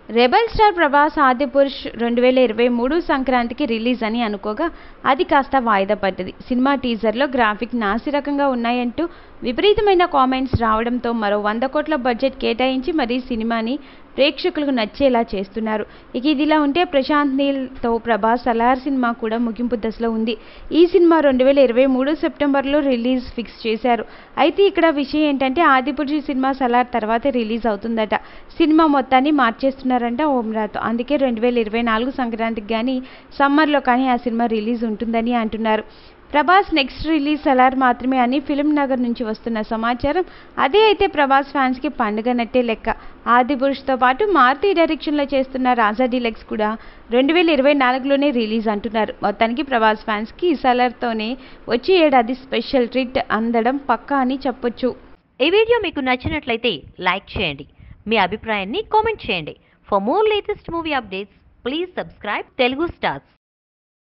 rebel star Prabhas Adipurush రెండు వేల ఇరవై మూడు సంక్రాంతికి రిలీజ్ అని అనుకోగా అది కాస్త వాయిదా పడ్డది సినిమా టీజర్లో గ్రాఫిక్ నాసిరకంగా ఉన్నాయంటూ విపరీతమైన కామెంట్స్ రావడంతో మరో వంద కోట్ల బడ్జెట్ కేటాయించి మరీ సినిమాని ప్రేక్షకులకు నచ్చేలా చేస్తున్నారు ఇక ఇదిలా ఉంటే ప్రశాంత్ నీల్తో ప్రభాస్ సలార్ సినిమా కూడా ముగింపు దశలో ఉంది ఈ సినిమా రెండు వేల ఇరవై మూడు సెప్టెంబర్లో రిలీజ్ ఫిక్స్ చేశారు అయితే ఇక్కడ విషయం ఏంటంటే ఆదిపురుషు సినిమా సలార్ తర్వాతే రిలీజ్ అవుతుందట సినిమా మొత్తాన్ని మార్చేస్తున్నారంట ఓమ్రాతో అందుకే రెండు వేల ఇరవై నాలుగు సంక్రాంతికి కానీ సమ్మర్లో కానీ ఆ సినిమా రిలీజ్ ఉంటుందని అంటున్నారు ప్రభాస్ నెక్స్ట్ రిలీజ్ సలార్ మాత్రమే అని ఫిల్మ్ నగర్ నుంచి వస్తున్న సమాచారం అదే అయితే ప్రభాస్ ఫ్యాన్స్కి పండుగ నట్టే లెక్క ఆది పురుష్తో పాటు మారుతి డైరెక్షన్లో చేస్తున్న రాజా డిలెక్స్ కూడా రెండు వేల ఇరవై నాలుగులోనే రిలీజ్ అంటున్నారు మొత్తానికి ప్రభాస్ ఫ్యాన్స్కి ఈ సలార్తోనే వచ్చే ఏడాది స్పెషల్ ట్రీట్ అందడం పక్కా అని చెప్పొచ్చు ఈ వీడియో మీకు నచ్చినట్లయితే లైక్ చేయండి మీ అభిప్రాయాన్ని కామెంట్ చేయండి for more latest movie updates please subscribe Telugu stars